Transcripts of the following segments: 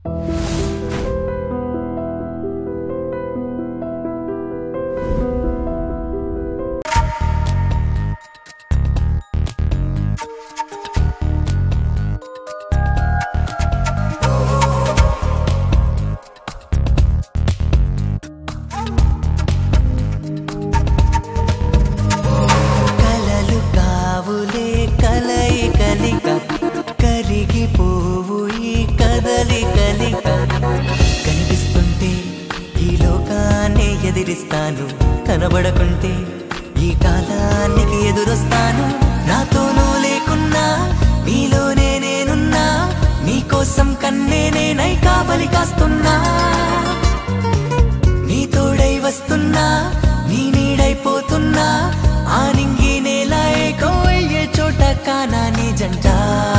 కలలు కావులే కలయి కలిక కరిగిపోవు ఈ కదలి కలిక కనిపిస్తుంటే ఈ లోకాన్ని ఎదిరిస్తాను కనబడకుంటే ఈ కాలానికి ఎదురొస్తాను నాతోనూ లేకున్నా నీలోనే నేనున్నా నీకోసం కన్నే నేనై కావలి కాస్తున్నా నీ వస్తున్నా నీ నీడైపోతున్నా ఆ నింగి నేల ఏకో అయ్యే చోట కానా నీ జంట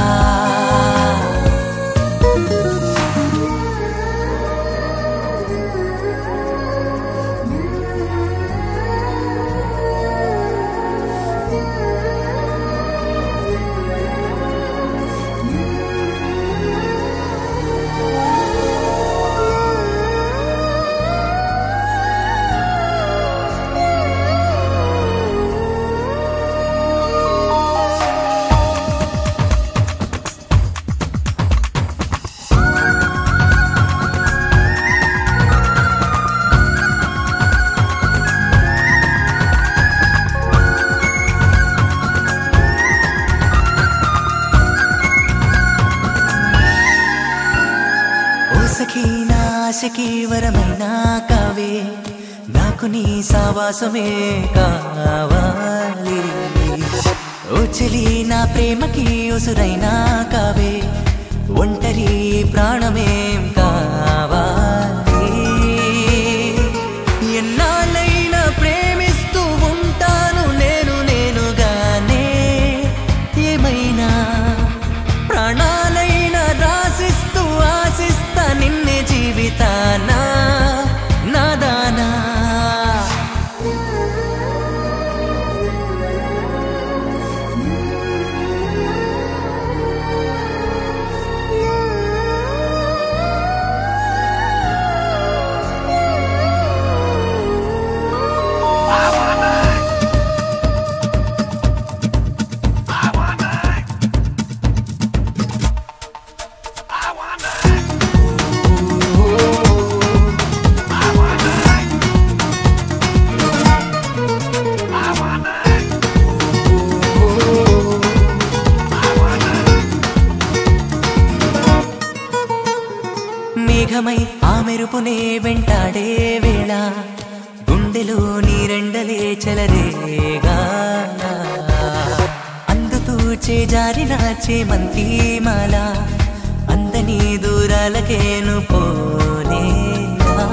ఓ సఖీ నా ఆశకి వరమైనా కావే నాకు నీ సావాసమే కావాలి ఓ చెలి నా ప్రేమకి ఉసురైనా కావే ఒంటరి ప్రాణమేం కావాలి ఎన్నాళ్ళైనా ప్రేమిస్తూ ఉంటాను నేను నేనుగానే ఏమైనా ప్రాణాలైనా రాసిస్తూ ఆశిస్తా నిన్నే జీవితానా నాదానా మేఘమై ఆ మెరుపునే వెంటాడే వేళ గుండెలో నీరెండలే చెలరేగా అందుతూ చేజారిన చేమంతి మాల అందని దూరాలకేను పోనేగా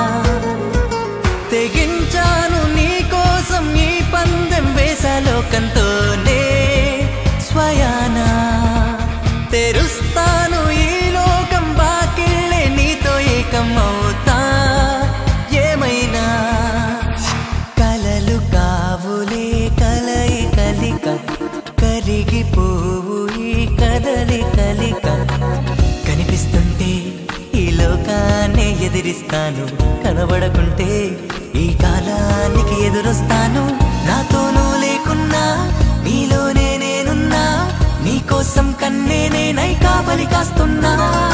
తెగించాను నీ కోసం ఈ పందెం వేసలోకంతోనే స్వయానా తెరుస్తాను ఈ లోకం బాకిళ్ళే నీతో ఏకం అవుతా ఏమైనా కలలు కావులే కలయి కలిక కరిగిపోవు ఈ కదలి కలిక కనిపిస్తుంటే ఈ లోకాన్ని ఎదిరిస్తాను కనబడకుంటే ఈ కాలానికి ఎదురొస్తాను నాతోనూ లేకున్నా నీలోనే నేనున్నా నీకోసం కన్నే నేనై కావలి కాస్తున్నా